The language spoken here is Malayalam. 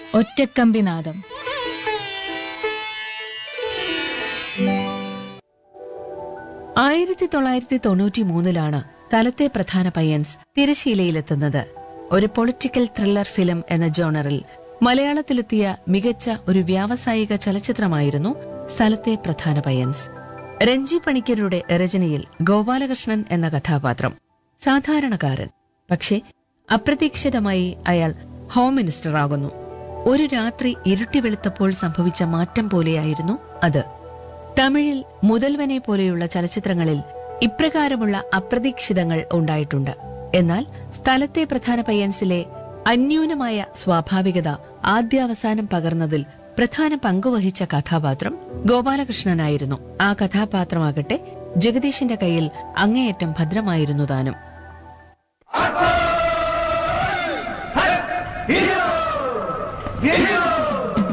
ഒറ്റക്കമ്പിനാദം ആയിരത്തി തൊള്ളായിരത്തി തൊണ്ണൂറ്റി മൂന്നിലാണ് തലത്തെ പ്രധാന പയ്യൻസ് തിരശീലയിലെത്തുന്നത് ഒരു പൊളിറ്റിക്കൽ ത്രില്ലർ ഫിലിം എന്ന ജോണറിൽ മലയാളത്തിലെത്തിയ മികച്ച ഒരു വ്യാവസായിക ചലച്ചിത്രമായിരുന്നു സ്ഥലത്തെ പ്രധാന പയ്യൻസ് രഞ്ജി പണിക്കരുടെ രചനയിൽ ഗോപാലകൃഷ്ണൻ എന്ന കഥാപാത്രം സാധാരണക്കാരൻ പക്ഷേ അപ്രതീക്ഷിതമായി അയാൾ ഹോം മിനിസ്റ്റർ ആകുന്നു ഒരു രാത്രി ഇരുട്ടി വെളുത്തപ്പോൾ സംഭവിച്ച മാറ്റം പോലെയായിരുന്നു അത് തമിഴിൽ മുതൽവനെ പോലെയുള്ള ചലച്ചിത്രങ്ങളിൽ ഇപ്രകാരമുള്ള അപ്രതീക്ഷിതങ്ങൾ ഉണ്ടായിട്ടുണ്ട് എന്നാൽ സ്ഥലത്തെ പ്രധാന പയ്യൻസിലെ അന്യൂനമായ സ്വാഭാവികത ആദ്യാവസാനം പകർന്നതിൽ പ്രധാന പങ്കുവഹിച്ച കഥാപാത്രം ഗോപാലകൃഷ്ണനായിരുന്നു ആ കഥാപാത്രമാകട്ടെ ജഗദീഷിന്റെ കയ്യിൽ അങ്ങേയറ്റം ഭദ്രമായിരുന്നു താനും Hero! Hero!